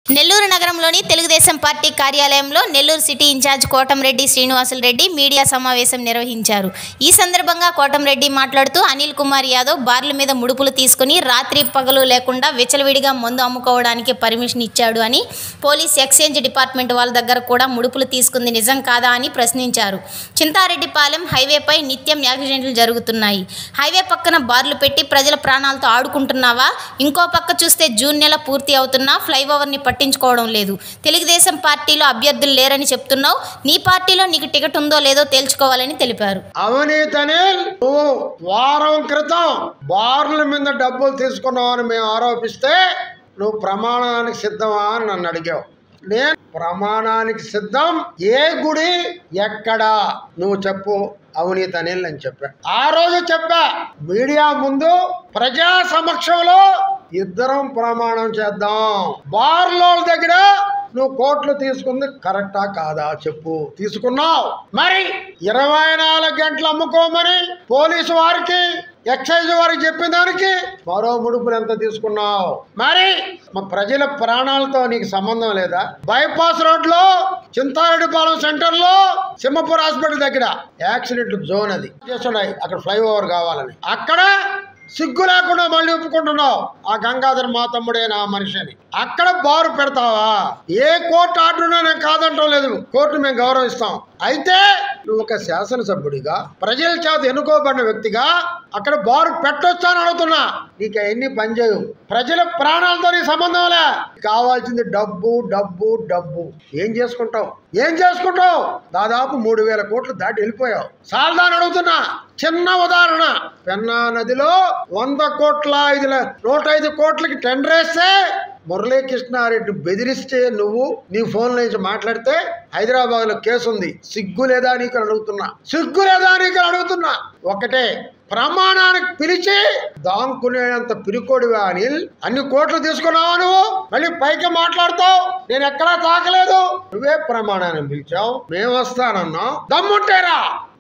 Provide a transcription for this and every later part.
నెల్లూరు నగరంలోని తెలుగుదేశం పార్టీ కార్యాలయంలో Nellore city incharge Kotamreddy Srinivasulu Reddy media సమావేశం నిర్వహించారు ఈ సందర్భంగా కోటంరెడ్డి మాట్లాడుతూ అనిల్ కుమార్ యాదవ్ బార్ల మీద ముడుపులు తీసుకుని రాత్రి పగలు లేకుండా విచలవిడిగా మందు అమ్ముకోవడానికి పర్మిషన్ ఇచ్చాడు అని పోలీస్ ఎక్స్చేంజ్ డిపార్ట్మెంట్ వాళ్ళ దగ్గర కూడా ముడుపులు తీసుకుంది నిజం కాదా అని ప్రశ్నించారు చింతారెడ్డిపాలెం హైవేపై నిత్యం యాక్సిడెంట్లు జరుగుతున్నాయి హైవే పక్కన బార్లు పెట్టి ప్రజల ప్రాణాలతో ఆడుకుంటున్నావా ఇంకో పక్క చూస్తే జూన్ నెల పూర్తి అవుతున్నా ఫ్లైఓవర్ని పట్టించుకోవడం లేదు తెలుగుదేశం పార్టీలో అభ్యర్థులు లేరని చెప్తున్నావు నీ పార్టీలో నీకు టికెట్ ఉందో లేదో తేల్చుకోవాలని తెలిపారు అవినీతని నువ్వు వారం క్రితం బార్ల మీద డబ్బులు తీసుకున్నావని మేము ఆరోపిస్తే నువ్వు ప్రమాణానికి సిద్ధమా అని నన్ను అడిగావు నేను ప్రమాణానికి సిద్ధం ఏ గుడి ఎక్కడా నువ్వు చెప్పు అవినీతి అనిల్ అని చెప్పా ఆ రోజు చెప్పా మీడియా ముందు ప్రజా సమక్షంలో ఇద్దరం ప్రమాణం చేద్దాం బార్లో దగ్గర నువ్వు కోట్లు తీసుకుంది కరెక్టా కాదా చెప్పు తీసుకున్నావు మరి ఇరవై నాలుగు గంటలు అమ్ముకోమని పోలీసు వారికి ఎక్సైజ్ వారికి చెప్పిన దానికి మరో ముడుపులు ఎంత తీసుకున్నావు మరి మా ప్రజల ప్రాణాలతో నీకు సంబంధం లేదా బైపాస్ రోడ్ లో చింతారెడ్డిపాలెం సెంటర్ లో సింహపూర్ హాస్పిటల్ దగ్గర యాక్సిడెంట్ జోన్ అది చేస్తున్నాయి అక్కడ ఫ్లైఓవర్ కావాలని అక్కడ సిగ్గు లేకుండా మళ్ళీ ఒప్పుకుంటున్నావు ఆ గంగాధర్ మా తమ్ముడే నా మనిషి అని అక్కడ బారు పెడతావా ఏ కోర్టు ఆర్డర్ నేను కాదంటం లేదు కోర్టు మేము గౌరవిస్తాం అయితే నువ్వు ఒక శాసనసభ్యుడిగా ప్రజల చేత ఎన్నుకోబడిన వ్యక్తిగా అక్కడ బారు పెట్టొచ్చా అని అడుగుతున్నా నీకు అవన్నీ పనిచేయవు ప్రజల ప్రాణాలతో నీ సంబంధం లే కావాల్సింది డబ్బు డబ్బు డబ్బు ఏం చేసుకుంటావు ఏం చేసుకుంటావు దాదాపు మూడు వేల కోట్లు దాటి వెళ్ళిపోయావు సాల్దా అని అడుగుతున్నా చిన్న ఉదాహరణ పెన్నా నదిలో వంద కోట్ల ఐదు ల- నూట ఐదు కోట్లకి టెండర్ వేస్తే మురళీకృష్ణారెడ్డి బెదిరిస్తే నువ్వు నీ ఫోన్ నుంచి మాట్లాడితే హైదరాబాద్ లో కేసు ఉంది సిగ్గు లేదా నీకు అని అడుగుతున్నా సిగ్గు లేదా నీకు అని అడుగుతున్నా ఒకటే ప్రమాణానికి పిలిచి దాంకునేంత పిరికోడివా అనిల్ అన్ని కోట్లు తీసుకున్నావా నువ్వు మళ్ళీ పైకి మాట్లాడతావు నేను ఎక్కడా తాకలేదు నువ్వే ప్రమాణాన్ని పిలిచావు మేము వస్తానన్నా దమ్ముంటేరా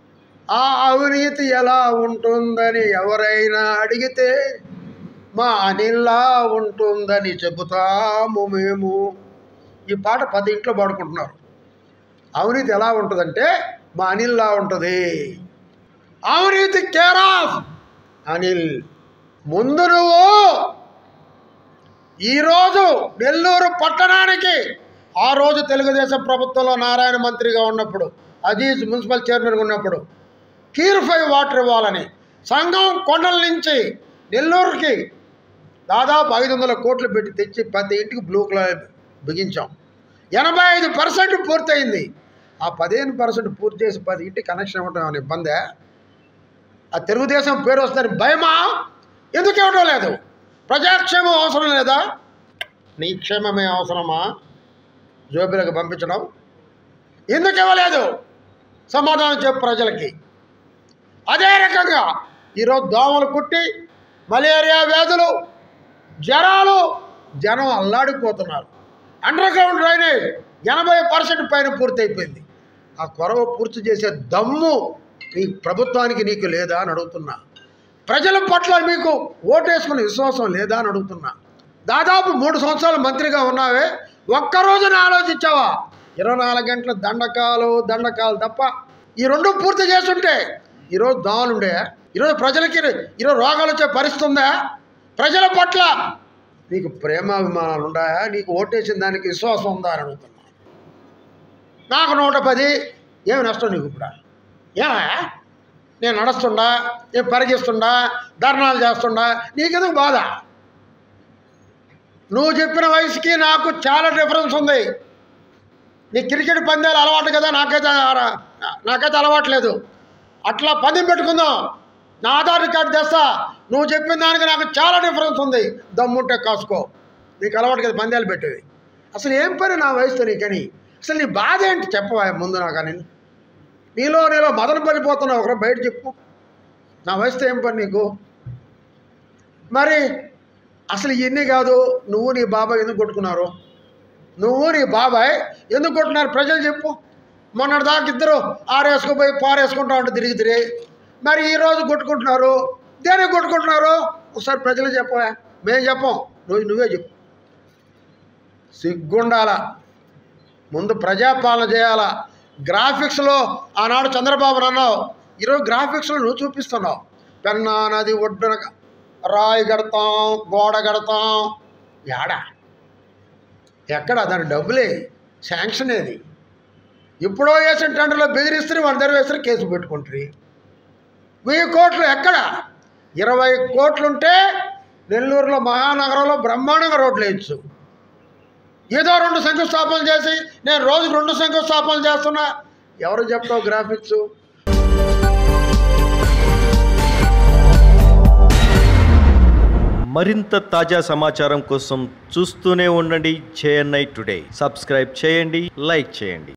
ఆ అవినీతి ఎలా ఉంటుందని ఎవరైనా అడిగితే మా అనిల్లా ఉంటుందని చెబుతాము మేము ఈ పాట పది ఇంట్లో పాడుకుంటున్నారు అవినీతి ఎలా ఉంటుందంటే మా అనిల్లా ఉంటుంది అవినీతి కేర్ ఆఫ్ అనిల్ ముందు నువ్వు ఈరోజు నెల్లూరు పట్టణానికి ఆ రోజు తెలుగుదేశం ప్రభుత్వంలో నారాయణ మంత్రిగా ఉన్నప్పుడు అజీజ్ మున్సిపల్ చైర్మన్గా ఉన్నప్పుడు ప్యూరిఫై వాటర్ ఇవ్వాలని సంఘం కొండల నుంచి నెల్లూరుకి దాదాపు ఐదు వందల కోట్లు పెట్టి తెచ్చి ప్రతి ఇంటికి బ్లూ కలర్ బిగించాం ఎనభై ఐదు పర్సెంట్ పూర్తయింది ఆ పదిహేను పర్సెంట్ పూర్తి చేసి పది ఇంటికి కనెక్షన్ ఇవ్వడం ఏమైనా ఇబ్బందే ఆ తెలుగుదేశం పేరు వస్తుందని భయమా ఎందుకు ఇవ్వడం లేదు ప్రజాక్షేమం అవసరం లేదా నీ క్షేమమే అవసరమా జోబిలకు పంపించడం ఎందుకు ఇవ్వలేదు సమాధానం చెప్పు ప్రజలకి అదే రకంగా ఈరోజు దోమలు కుట్టి మలేరియా వ్యాధులు జ్వరాలు జనం అల్లాడిపోతున్నారు అండర్ గ్రౌండ్ డ్రైనేజ్ ఎనభై పర్సెంట్ పైన పూర్తయిపోయింది ఆ కొరవ పూర్తి చేసే దమ్ము నీ ప్రభుత్వానికి నీకు లేదా అని అడుగుతున్నా ప్రజల పట్ల మీకు ఓటేసుకునే విశ్వాసం లేదా అని అడుగుతున్నా దాదాపు మూడు సంవత్సరాలు మంత్రిగా ఉన్నావే ఒక్కరోజున ఆలోచించావా ఇరవై నాలుగు గంటల దండకాలు దండకాలు తప్ప ఈ రెండు పూర్తి చేస్తుంటే ఈరోజు దోమలుండే ఈరోజు ప్రజలకి ఈరోజు రోగాలు వచ్చే పరిస్థితి ఉందా ప్రజల పట్ల నీకు ప్రేమాభిమానాలు ఉన్నాయా నీకు ఓటేసిన దానికి విశ్వాసం ఉందా అని అడుగుతున్నా నాకు నూట పది ఏమి నష్టం నీకు ఇప్పుడు ఏమా నేను నడుస్తుండా నేను పరిగిస్తుండా ధర్నాలు చేస్తుండా నీకెందుకు బాధ నువ్వు చెప్పిన వయసుకి నాకు చాలా డిఫరెన్స్ ఉంది నీ క్రికెట్ పందాలు అలవాటు కదా నాకైతే ఆ- నాకైతే అలవాటు లేదు అట్లా పందెం పెట్టుకుందాం నా ఆధార్ కార్డు తెస్తా నువ్వు చెప్పిన దానికి నాకు చాలా డిఫరెన్స్ ఉంది దమ్ముంటే కాసుకో నీకు అలవాటు కదా పందాలు పెట్టేది అసలు ఏం పని నా వయసుతో నీకని అసలు నీ బాధ ఏంటి చెప్పవా ముందు నాకు అని నీలో నీలో మదన పడిపోతున్నావు ఒకరు బయట చెప్పు నా వయసుతో ఏం పని నీకు మరి అసలు ఇవన్నీ కాదు నువ్వు నీ బాబాయ్ ఎందుకు కొట్టుకున్నారు నువ్వు నీ బాబాయ్ ఎందుకు కొట్టున్నారు ప్రజలు చెప్పు మొన్నటి దాకా ఇద్దరు ఆరేసుకుపోయి పారేసుకుంటా ఉంటే తిరిగి తిరిగి మరి ఈరోజు కొట్టుకుంటున్నారు దేనికి కొట్టుకుంటున్నారు ఒకసారి ప్రజలు చెప్పవా మేము చెప్పం నువ్వు నువ్వే చెప్పు సిగ్గుండాల ముందు ప్రజాపాలన చేయాలా గ్రాఫిక్స్లో ఆనాడు చంద్రబాబు అన్నావు ఈరోజు గ్రాఫిక్స్లో నువ్వు చూపిస్తున్నావు పెన్నా నది ఒడ్డున రాయి కడతాం గోడ కడతాం యాడా ఎక్కడ దాని డబ్బులే శాంక్షన్ ఏది ఇప్పుడో వేసిన టెండర్లో బెదిరిస్తే వాళ్ళ దగ్గర వేస్తే కేసు పెట్టుకుంటారు వెయ్యి కోట్లు ఎక్కడ ఇరవై కోట్లుంటే నెల్లూరులో మహానగరంలో బ్రహ్మాండంగా రోడ్లు వేయచ్చు ఏదో రెండు శంకుస్థాపనలు చేసి నేను రోజుకు రెండు శంకుస్థాపనలు చేస్తున్నా ఎవరు చెప్తావు గ్రాఫిక్స్ మరింత తాజా సమాచారం కోసం చూస్తూనే ఉండండి జేఎన్ఐ టుడే సబ్స్క్రైబ్ చేయండి లైక్ చేయండి